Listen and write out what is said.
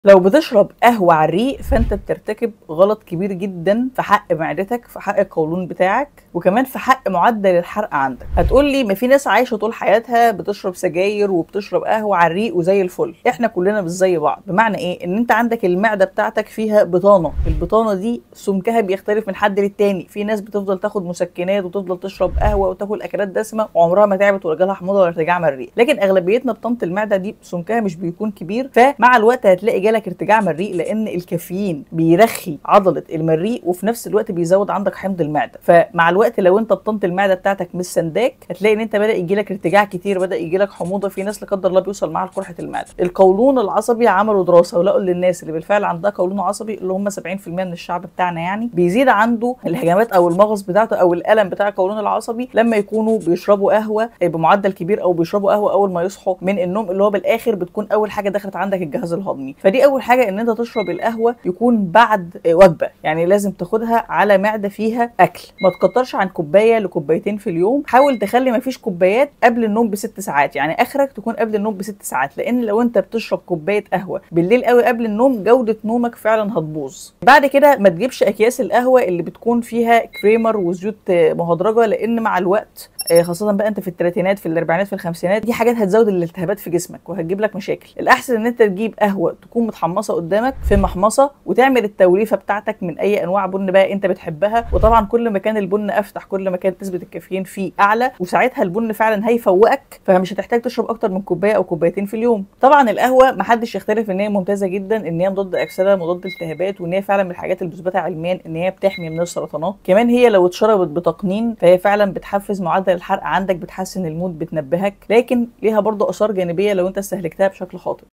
لو بتشرب قهوة على الريق فانت بترتكب غلط كبير جدا في حق معدتك في حق القولون بتاعك وكمان في حق معدل الحرق عندك هتقول لي ما في ناس عايشة طول حياتها بتشرب سجاير وبتشرب قهوة على الريق وزي الفل احنا كلنا مش زي بعض بمعنى ايه ان انت عندك المعدة بتاعتك فيها بطانة البطانة دي سمكها بيختلف من حد للتاني في ناس بتفضل تاخد مسكنات وتفضل تشرب قهوة وتاكل اكلات دسمة وعمرها ما تعبت ولا جالها حموضة ولا ارتجاع مريء لكن اغلبيتنا بطانة المعدة دي سمكها مش بيكون كبير فمع الوقت هتلاقي جالك ارتجاع مريء لان الكافيين بيرخي عضله المريء وفي نفس الوقت بيزود عندك حمض المعده فمع الوقت لو انت بطنه المعده بتاعتك مش سنداك هتلاقي ان انت بدا يجي لك ارتجاع كتير بدا يجي لك حموضه في ناس لا قدر الله بيوصل معاها لقرحه المعده القولون العصبي عملوا دراسه ولقوا للناس اللي بالفعل عندها قولون عصبي اللي هم 70% من الشعب بتاعنا يعني بيزيد عنده الهجمات او المغص بتاعته او الالم بتاع القولون العصبي لما يكونوا بيشربوا قهوه بمعدل كبير او بيشربوا قهوه اول ما يصحوا من النوم اللي هو بالاخر بتكون اول حاجه دخلت عندك الجهاز الهضمي فدي اول حاجه ان انت تشرب القهوه يكون بعد وجبه يعني لازم تاخدها على معده فيها اكل ما تكترش عن كوبايه لكوبايتين في اليوم حاول تخلي ما فيش كوبايات قبل النوم بست ساعات يعني اخرك تكون قبل النوم بست ساعات لان لو انت بتشرب كوبايه قهوه بالليل قوي قبل النوم جوده نومك فعلا هتبوظ بعد كده ما تجيبش اكياس القهوه اللي بتكون فيها كريمر وزيوت مهدرجه لان مع الوقت خاصة بقى انت في الثلاثينات في الاربعينات في الخمسينات دي حاجات هتزود الالتهابات في جسمك وهتجيب لك مشاكل الاحسن ان انت تجيب قهوة تكون متحمصة قدامك في محمصة وتعمل التوليفة بتاعتك من اي انواع بن بقى انت بتحبها وطبعا كل ما كان البن افتح كل ما كانت نسبة الكافيين فيه اعلى وساعتها البن فعلا هيفوقك فمش هتحتاج تشرب اكتر من كوباية او كوبايتين في اليوم طبعا القهوة محدش يختلف ان هي ممتازة جدا ان هي مضاد اكسده مضاد التهابات وان هي فعلا من الحاجات اللي بتثبتها علميا ان هي بتحمي من السرطانات كمان هي لو اتشربت بتقنين فهي فعلا بتحفز معدل الحرق عندك بتحسن المود بتنبهك لكن ليها برضه اثار جانبيه لو انت استهلكتها بشكل خاطئ